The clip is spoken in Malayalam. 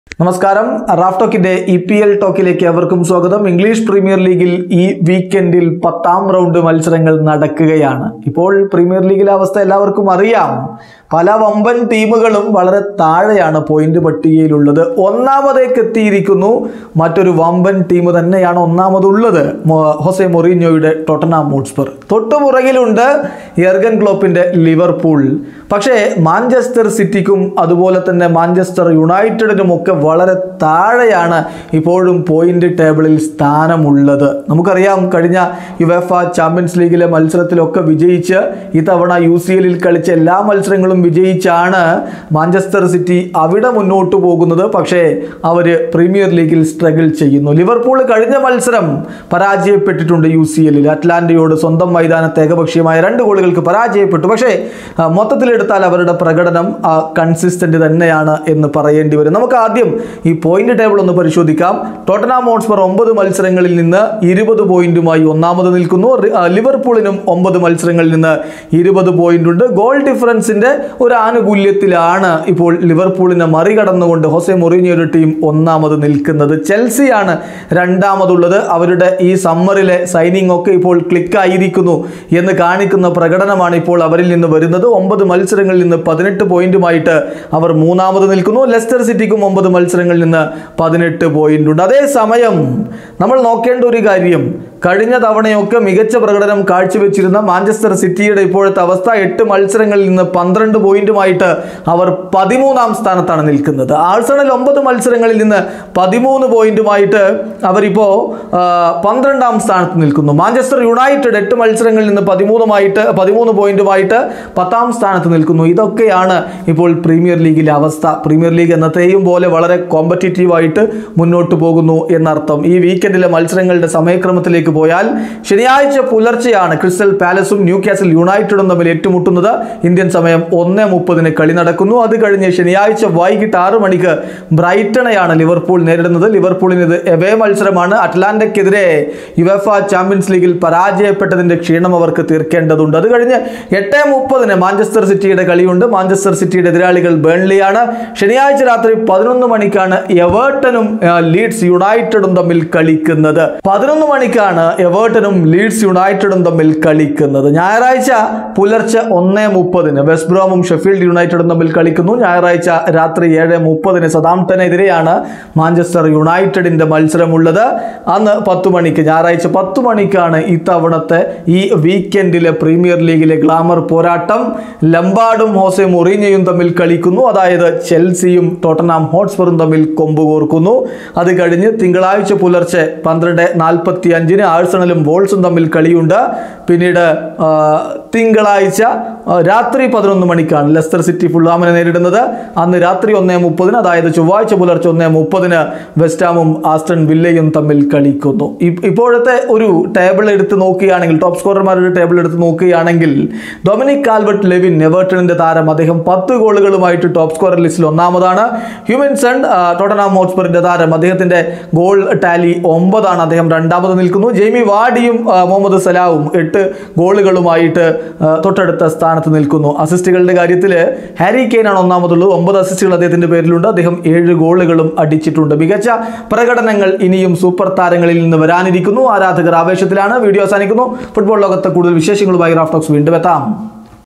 നമസ്കാരം റാഫ് ടോക്കിന്റെ ഇ പി എൽ ടോക്കിലേക്ക് അവർക്കും സ്വാഗതം ഇംഗ്ലീഷ് പ്രീമിയർ ലീഗിൽ ഈ വീക്കെൻഡിൽ പത്താം റൗണ്ട് മത്സരങ്ങൾ നടക്കുകയാണ് ഇപ്പോൾ പ്രീമിയർ ലീഗിലെ അവസ്ഥ എല്ലാവർക്കും അറിയാം പല വമ്പൻ ടീമുകളും വളരെ താഴെയാണ് പോയിന്റ് പട്ടികയിലുള്ളത് ഒന്നാമതേക്ക് എത്തിയിരിക്കുന്നു മറ്റൊരു വമ്പൻ ടീം തന്നെയാണ് ഒന്നാമതുള്ളത് മൊ- ഹൊസെ മൊറീഞ്ഞോയുടെ ടൊട്ടനാം ഹോട്ട്സ്പർ തൊട്ടുപുറകിലുണ്ട് എർഗൻ ക്ലോപ്പിന്റെ ലിവർപൂൾ പക്ഷേ മാഞ്ചസ്റ്റർ സിറ്റിക്കും അതുപോലെ തന്നെ മാഞ്ചസ്റ്റർ യുണൈറ്റഡിനും ഒക്കെ വളരെ താഴെയാണ് ഇപ്പോഴും പോയിന്റ് ടേബിളിൽ സ്ഥാനമുള്ളത് നമുക്കറിയാം കഴിഞ്ഞ യുവേഫ ചാമ്പ്യൻസ് ലീഗിലെ മത്സരത്തിലൊക്കെ വിജയിച്ച് ഇത്തവണ യു സി എല്ലിൽ കളിച്ച എല്ലാ മത്സരങ്ങളും വിജയിച്ചാണ് മാഞ്ചസ്റ്റർ സിറ്റി അവിടെ മുന്നോട്ട് പോകുന്നത് പക്ഷേ അവർ പ്രീമിയർ ലീഗിൽ സ്ട്രഗിൾ ചെയ്യുന്നു ലിവർപൂൾ കഴിഞ്ഞ മത്സരം പരാജയപ്പെട്ടിട്ടുണ്ട് യു സി എല്ലിൽ അറ്റ്ലാന്റയോട് സ്വന്തം മൈതാനത്ത് ഏകപക്ഷീയമായ രണ്ട് ഗോളുകൾക്ക് പരാജയപ്പെട്ടു പക്ഷേ ആ, മൊത്തത്തിലെടുത്താൽ അവരുടെ പ്രകടനം കൺസിസ്റ്റന്റ് തന്നെയാണ് എന്ന് പറയേണ്ടി വരും നമുക്ക് ആദ്യം ഈ പോയിന്റ് ടേബിൾ ഒന്ന് പരിശോധിക്കാം ടോട്ടനാം ഹോട്ട്സ്പർ ഒമ്പത് മത്സരങ്ങളിൽ നിന്ന് ഇരുപത് പോയിന്റുമായി ഒന്നാമത് നിൽക്കുന്നു റി- ആ, ലിവർപൂളിനും ഒമ്പത് മത്സരങ്ങളിൽ നിന്ന് ഇരുപത് പോയിന്റ് ഉണ്ട് ഗോൾ ഡിഫറൻസിന്റെ ഒരു ആനുകൂല്യത്തിലാണ് ഇപ്പോൾ ലിവർപൂളിനെ മറികടന്നുകൊണ്ട് ഹൊസെ മൊറീനിയോയുടെ ടീം ഒന്നാമത് നിൽക്കുന്നത് ചെൽസിയാണ് രണ്ടാമതുള്ളത് അവരുടെ ഈ സമ്മറിലെ സൈനിങ് ഒക്കെ ഇപ്പോൾ ക്ലിക്ക് ആയിരിക്കുന്നു എന്ന് കാണിക്കുന്ന പ്രകടനമാണ് ഇപ്പോൾ അവരിൽ നിന്ന് വരുന്നത് ഒമ്പത് മത്സരങ്ങളിൽ നിന്ന് പതിനെട്ട് പോയിന്റുമായിട്ട് അവർ മൂന്നാമത് നിൽക്കുന്നു ലെസ്റ്റർ സിറ്റിക്കും ഒമ്പത് മത്സരങ്ങളിൽ നിന്ന് പതിനെട്ട് പോയിന്റ് ഉണ്ട് അതേസമയം നമ്മൾ നോക്കേണ്ട ഒരു കാര്യം കഴിഞ്ഞ തവണയൊക്കെ മികച്ച പ്രകടനം കാഴ്ചവെച്ചിരുന്ന മാഞ്ചസ്റ്റർ സിറ്റിയുടെ ഇപ്പോഴത്തെ അവസ്ഥ എട്ട് മത്സരങ്ങളിൽ നിന്ന് പന്ത്രണ്ട് പോയിന്റുമായിട്ട് അവർ പതിമൂന്നാം സ്ഥാനത്താണ് നിൽക്കുന്നത് ആഴ്സണൽ ഒമ്പത് മത്സരങ്ങളിൽ നിന്ന് പതിമൂന്ന് പോയിന്റുമായിട്ട് അവരിപ്പോ ആ, പന്ത്രണ്ടാം സ്ഥാനത്ത് നിൽക്കുന്നു മാഞ്ചസ്റ്റർ യുണൈറ്റഡ് എട്ട് മത്സരങ്ങളിൽ നിന്ന് പതിമൂന്നുമായിട്ട് പതിമൂന്ന് പോയിന്റുമായിട്ട് പത്താം സ്ഥാനത്ത് നിൽക്കുന്നു ഇതൊക്കെയാണ് ഇപ്പോൾ പ്രീമിയർ ലീഗിലെ അവസ്ഥ പ്രീമിയർ ലീഗ് എന്നത്തെയും പോലെ വളരെ കോമ്പറ്റീറ്റീവ് ആയിട്ട് മുന്നോട്ട് പോകുന്നു എന്നർത്ഥം ഈ വീക്കെൻഡിലെ മത്സരങ്ങളുടെ സമയക്രമത്തിലേക്ക് പോയാൽ ശനിയാഴ്ച പുലർച്ചെയാണ് ക്രിസ്റ്റൽ പാലസും ന്യൂ കാസൽ യുണൈറ്റഡും തമ്മിൽ ഏറ്റുമുട്ടുന്നത് ഇന്ത്യൻ സമയം ഒന്ന് മുപ്പതിന് കളി നടക്കുന്നു അത് കഴിഞ്ഞ് ശനിയാഴ്ച വൈകിട്ട് ആറ് മണിക്ക് ബ്രൈറ്റണെയാണ് ലിവർപൂൾ നേരിടുന്നത് ലിവർപൂളിന് ഇത് എവേ മത്സരമാണ് അറ്റ്ലാന്റയ്ക്കെതിരെ യുവഫ ചാമ്പ്യൻസ് ലീഗിൽ പരാജയപ്പെട്ടതിന്റെ ക്ഷീണം അവർക്ക് തീർക്കേണ്ടതുണ്ട് അത് കഴിഞ്ഞ് എട്ട് മുപ്പതിന് മാഞ്ചസ്റ്റർ സിറ്റിയുടെ കളിയുണ്ട് മാഞ്ചസ്റ്റർ സിറ്റിയുടെ എതിരാളികൾ ബേൺലിയാണ് ശനിയാഴ്ച രാത്രി പതിനൊന്ന് മണിക്കാണ് എവേർട്ടനും ആ, ലീഡ്സ് യുണൈറ്റഡും തമ്മിൽ കളിക്കുന്നത് പതിനൊന്ന് മണിക്കാണ് എവേർട്ടനും ലീഡ്സ് യുണൈറ്റഡും തമ്മിൽ കളിക്കുന്നത് ഞായറാഴ്ച പുലർച്ചെ ഒന്ന് മുപ്പതിന് വെസ്റ്റ് ബ്രോമും ഷെഫീൽഡ് യുണൈറ്റഡും തമ്മിൽ കളിക്കുന്നു ഞായറാഴ്ച രാത്രി ഏഴ് മുപ്പതിന് സതാംപ്ടനെതിരെയാണ് മാഞ്ചസ്റ്റർ യുണൈറ്റഡിന്റെ മത്സരമുള്ളത് അന്ന് പത്ത് മണിക്ക് ഞായറാഴ്ച പത്ത് മണിക്കാണ് ഇത്തവണത്തെ ഈ വീക്കെൻഡിലെ പ്രീമിയർ ലീഗിലെ ഗ്ലാമർ പോരാട്ടം ലംബാർഡും ഹോസെ മൊറീഞ്ഞയും തമ്മിൽ കളിക്കുന്നു അതായത് ചെൽസിയും ടോട്ടനാം ഹോട്ട്സ്പറും തമ്മിൽ കൊമ്പ് കോർക്കുന്നു അത് കഴിഞ്ഞ് തിങ്കളാഴ്ച പുലർച്ചെ പന്ത്രണ്ട് നാൽപ്പത്തി അഞ്ചിന് ആഴ്സണലും വോൾസും തമ്മിൽ കളിയുണ്ട് പിന്നീട് ആ, തിങ്കളാഴ്ച ആ, രാത്രി പതിനൊന്ന് മണിക്കാണ് ലെസ്റ്റർ സിറ്റി ഫുള്ളാമിനെ നേരിടുന്നത് അന്ന് രാത്രി ഒന്നേ മുപ്പതിന് അതായത് ചൊവ്വാഴ്ച പുലർച്ചെ ഒന്നേ മുപ്പതിന് വെസ്റ്റാമും ആസ്റ്റൺ വില്ലയും തമ്മിൽ കളിക്കുന്നു ഇ- ഇപ്പോഴത്തെ ഒരു ടേബിൾ എടുത്ത് നോക്കുകയാണെങ്കിൽ ടോപ്പ് സ്കോറർമാരുടെ ടേബിൾ എടുത്ത് നോക്കുകയാണെങ്കിൽ ഡൊമിനിക് കാൽവർട്ട് ലെവിൻ എവേർട്ടണിന്റെ താരം അദ്ദേഹം പത്ത് ഗോളുകളുമായിട്ട് ടോപ്പ് സ്കോറർ ലിസ്റ്റിൽ ഒന്നാമതാണ് ഹ്യൂമൻസൺ ആ, ടോട്ടനാം ഹോട്ട്സ്പറിന്റെ താരം അദ്ദേഹത്തിന്റെ ഗോൾ ടാലി ഒമ്പതാണ് അദ്ദേഹം രണ്ടാമത് നിൽക്കുന്നു ജെയ്മി വാഡിയും ആ, മുഹമ്മദ് സലാവും എട്ട് ഗോളുകളുമായിട്ട് ആ, തൊട്ടടുത്ത സ്ഥാനത്ത് നിൽക്കുന്നു അസിസ്റ്റുകളുടെ കാര്യത്തിൽ ഹാരി കെയ്നാണ് ഒന്നാമതുള്ളത് ഒമ്പത് അസിസ്റ്റുകൾ അദ്ദേഹത്തിന്റെ പേരിലുണ്ട് അദ്ദേഹം ഏഴ് ഗോളുകളും അടിച്ചിട്ടുണ്ട് മികച്ച പ്രകടനങ്ങൾ ഇനിയും സൂപ്പർ താരങ്ങളിൽ നിന്ന് വരാനിരിക്കുന്നു ആരാധകർ ആവേശത്തിലാണ് വീഡിയോ അവസാനിക്കുന്നു ഫുട്ബോൾ ലോകത്തെ കൂടുതൽ വിശേഷങ്ങളുമായി റാഫ്റ്റോക്സ് വീണ്ടും എത്താം